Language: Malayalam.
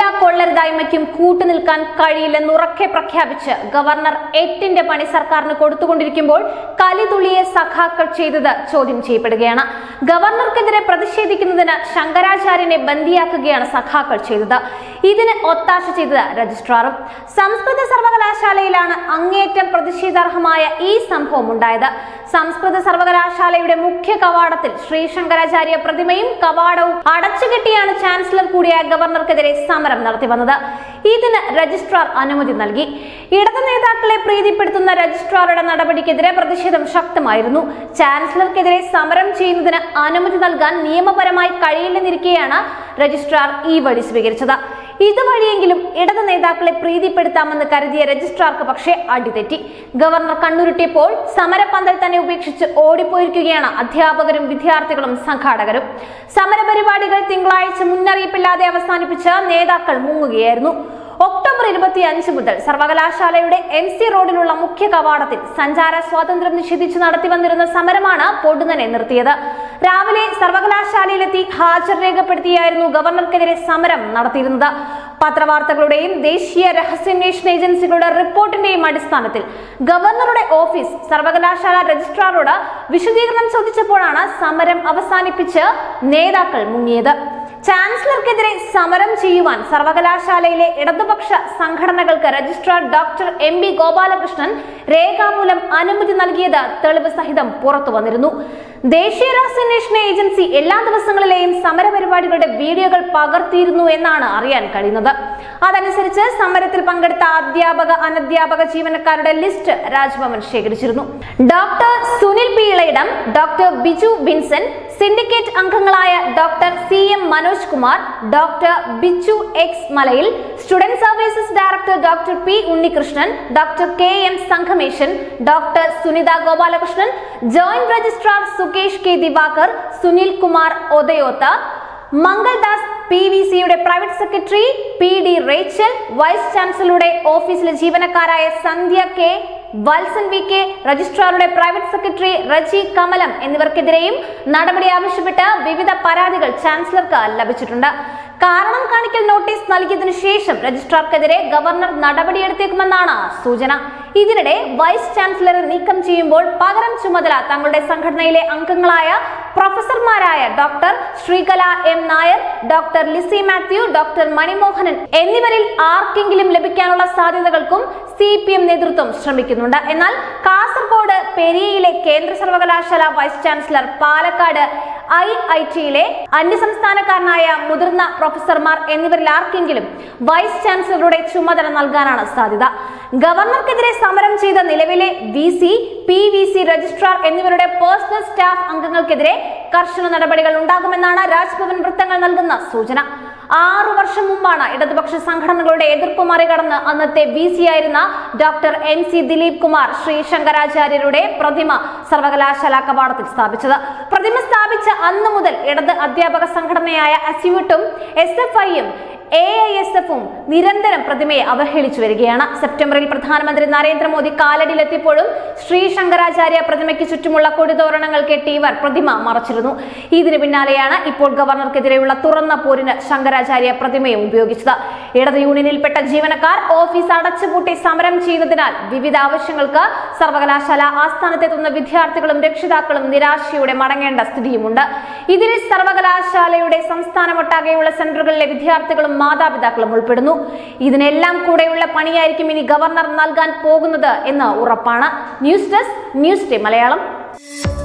കൊള്ളരുതായ്മയ്ക്കും കൂട്ടുനിൽക്കാൻ കഴിയില്ലെന്ന് ഉറക്കെ പ്രഖ്യാപിച്ച് ഗവർണർ എട്ടിന്റെ പണി സർക്കാരിന് കൊടുത്തുകൊണ്ടിരിക്കുമ്പോൾ കലിതുള്ളിയെ സഖാക്കൾ ചെയ്തത് ചോദ്യം ചെയ്യപ്പെടുകയാണ് ഗവർണർക്കെതിരെ പ്രതിഷേധിക്കുന്നതിന് ശങ്കരാചാര്യനെ ബന്ദിയാക്കുകയാണ് സഖാക്കൾ ചെയ്തത് ഇതിന് ഒത്താശ ചെയ്തത് രജിസ്ട്രാറും സംസ്കൃത സർവകലാശാലയിലാണ് അങ്ങേയറ്റം പ്രതിഷേധാർഹമായ ഈ സംഭവം ഉണ്ടായത് സംസ്കൃത സർവകലാശാലയുടെ മുഖ്യ കവാടത്തിൽ ശ്രീ ശങ്കരാചാര്യ പ്രതിമയും കവാടവും അടച്ചുകെട്ടിയാണ് ചാൻസലർ കൂടിയായ ഗവർണർക്കെതിരെ സമരം നടത്തി വന്നത് ഇതിന് രജിസ്ട്രാർ അനുമതി നൽകി ഇടത് നേതാക്കളെ പ്രീതിപ്പെടുത്തുന്ന രജിസ്ട്രാറുടെ നടപടിക്കെതിരെ പ്രതിഷേധം ശക്തമായിരുന്നു ചാൻസലർക്കെതിരെ സമരം ചെയ്യുന്നതിന് അനുമതി നൽകാൻ നിയമപരമായി കഴിയില്ലെന്നിരിക്കെയാണ് രജിസ്ട്രാർ ഈ വഴി സ്വീകരിച്ചത് ഇതുവഴിയെങ്കിലും ഇടത് നേതാക്കളെ പ്രീതിപ്പെടുത്താമെന്ന് കരുതിയ രജിസ്ട്രാർക്ക് പക്ഷേ അടിതെറ്റി ഗവർണർ കണ്ണുരുട്ടിയപ്പോൾ സമരപന്തൽ തന്നെ ഉപേക്ഷിച്ച് ഓടിപ്പോയിരിക്കുകയാണ് അധ്യാപകരും വിദ്യാർത്ഥികളും സംഘാടകരും സമരപരിപാടികൾ തിങ്കളാഴ്ച മുന്നറിയിപ്പില്ലാതെ അവസാനിപ്പിച്ച് നേതാക്കൾ മുങ്ങുകയായിരുന്നു ഒക്ടോബർ ഇരുപത്തി അഞ്ച് മുതൽ സർവകലാശാലയുടെ എം സി റോഡിലുള്ള മുഖ്യ കവാടത്തിൽ സഞ്ചാര സ്വാതന്ത്ര്യം നിഷേധിച്ച് നടത്തി വന്നിരുന്ന സമരമാണ് പൊടുന്നനെ നിർത്തിയത് രാവിലെ സർവകലാശാലയിലെത്തി ഹാജർ രേഖപ്പെടുത്തിയായിരുന്നു ഗവർണർക്കെതിരെ സമരം നടത്തിയിരുന്നത് പത്രവാർത്തകളുടെയും ദേശീയ രഹസ്യാന്വേഷണ ഏജൻസികളുടെ റിപ്പോർട്ടിന്റെയും അടിസ്ഥാനത്തിൽ ഗവർണറുടെ ഓഫീസ് സർവകലാശാല രജിസ്ട്രാറോട് വിശദീകരണം ചോദിച്ചപ്പോഴാണ് സമരം അവസാനിപ്പിച്ച് നേതാക്കൾ മുങ്ങിയത് ചാൻസലർക്കെതിരെ സമരം ചെയ്യുവാൻ സർവകലാശാലയിലെ ഇടതുപക്ഷ സംഘടനകൾക്ക് registrar doctor M B Gopalakrishnan രേഖാമൂലം അനുമതി നൽകിയത് തെളിവ് സഹിതം പുറത്തു വന്നിരുന്നു ദേശീയ രഹസ്യാന്വേഷണ ഏജൻസി എല്ലാ ദിവസങ്ങളിലെയും സമരപരിപാടികളുടെ വീഡിയോകൾ പകർത്തിയിരുന്നു എന്നാണ് അറിയാൻ കഴിയുന്നത് അതനുസരിച്ച് സമരത്തിൽ പങ്കെടുത്ത അധ്യാപക അനധ്യാപക ജീവനക്കാരുടെ ലിസ്റ്റ് രാജ്ഭവൻ ശേഖരിച്ചിരുന്നു doctor Sunil P Elayidam doctor Biju Vincent syndicate അംഗങ്ങളായ doctor C M Manoj Kumar doctor Bichu X Malayil student services director doctor P Unnikrishnan doctor K M Sangameshan doctor Sunitha Gopalakrishnan joint registrar Sukesh K Divakar Sunil Kumar Othayoth Mangaldas P V സിയുടെ private secretary P D Rachel vice ചാൻസലറുടെ ഓഫീസിലെ ജീവനക്കാരായ Sandhya K Valsan V K രജിസ്ട്രാറുടെ പ്രൈവറ്റ് സെക്രട്ടറി റജി കമലം എന്നിവർക്കെതിരെയും നടപടി ആവശ്യപ്പെട്ട് വിവിധ പരാതികൾ ചാൻസലർക്ക് ലഭിച്ചിട്ടുണ്ട് കാരണം കാണിക്കൽ നോട്ടീസ് നൽകിയതിനു ശേഷം രജിസ്ട്രാർക്കെതിരെ ഗവർണർ നടപടിയെടുത്തേക്കുമെന്നാണ് സൂചന ഇതിനിടെ വൈസ് ചാൻസലറെ നീക്കം ചെയ്യുമ്പോൾ പകരം ചുമതല തങ്ങളുടെ സംഘടനയിലെ അംഗങ്ങളായ പ്രൊഫസർമാരായ doctor Sreekala M Nair doctor Lissy Mathew doctor Manimohanan എന്നിവരിൽ ആർക്കെങ്കിലും ലഭിക്കാനുള്ള സാധ്യതകൾക്കും സി പി എം നേതൃത്വം ശ്രമിക്കുന്നുണ്ട് എന്നാൽ കാസർഗോഡ് പെരിയയിലെ കേന്ദ്ര സർവകലാശാല vice chancellor Palakkad I I ടിയിലെ അന്യസംസ്ഥാനക്കാരനായ മുതിർന്ന പ്രൊഫസർമാർ എന്നിവരിൽ ആർക്കെങ്കിലും വൈസ് ചാൻസലറുടെ ചുമതല നൽകാനാണ് സാധ്യത ഗവർണർക്കെതിരെ സമരം ചെയ്ത നിലവിലെ V C P V C registrar എന്നിവരുടെ പേഴ്സണൽ സ്റ്റാഫ് അംഗങ്ങൾക്കെതിരെ കർശന നടപടികൾ ഉണ്ടാകുമെന്നാണ് രാജ്ഭവൻ വൃത്തങ്ങൾ നൽകുന്ന സൂചന ആറു വർഷം മുമ്പാണ് ഇടതുപക്ഷ സംഘടനകളുടെ എതിർപ്പ് മറികടന്ന് അന്നത്തെ വി സി ആയിരുന്ന doctor M C Dileep Kumar Shri ശങ്കരാചാര്യരുടെ പ്രതിമ സർവകലാശാല കവാടത്തിൽ സ്ഥാപിച്ചത് പ്രതിമ സ്ഥാപിച്ച അന്ന് മുതൽ ഇടത് അധ്യാപക സംഘടനയായ അസ്യൂട്ടും എസ് എഫ് ഐയും എ ഐ എസ് എഫും നിരന്തരം പ്രതിമയെ അവഹേളിച്ചു വരികയാണ് സെപ്റ്റംബറിൽ പ്രധാനമന്ത്രി നരേന്ദ്രമോദി കാലടിയിലെത്തിയപ്പോഴും ശ്രീ ശങ്കരാചാര്യ പ്രതിമയ്ക്ക് ചുറ്റുമുള്ള കൊടിതോരണങ്ങൾ കെട്ടി ഇവർ പ്രതിമ മറച്ചിരുന്നു ഇതിന് പിന്നാലെയാണ് ഇപ്പോൾ ഗവർണർക്കെതിരെയുള്ള തുറന്ന പോരിന് ശങ്കരാചാര്യ പ്രതിമയും ഉപയോഗിച്ചത് ഇടത് യൂണിയനിൽപ്പെട്ട ജീവനക്കാർ ഓഫീസ് അടച്ചുപൂട്ടി സമരം ചെയ്തതിനാൽ വിവിധ ആവശ്യങ്ങൾക്ക് സർവകലാശാല ആസ്ഥാനത്തെത്തുന്ന വിദ്യാർത്ഥികളും രക്ഷിതാക്കളും നിരാശയോടെ മടങ്ങേണ്ട സ്ഥിതിയുമുണ്ട് ഇതിൽ സർവകലാശാലയുടെ സംസ്ഥാനമൊട്ടാകെയുള്ള സെന്ററുകളിലെ വിദ്യാർത്ഥികളും മാതാപിതാക്കളും ഉൾപ്പെടുന്നു ഇതിനെല്ലാം കൂടെയുള്ള പണിയായിരിക്കും ഇനി ഗവർണർ നൽകാൻ പോകുന്നത് എന്ന് ഉറപ്പാണ് news desk news day Malayalam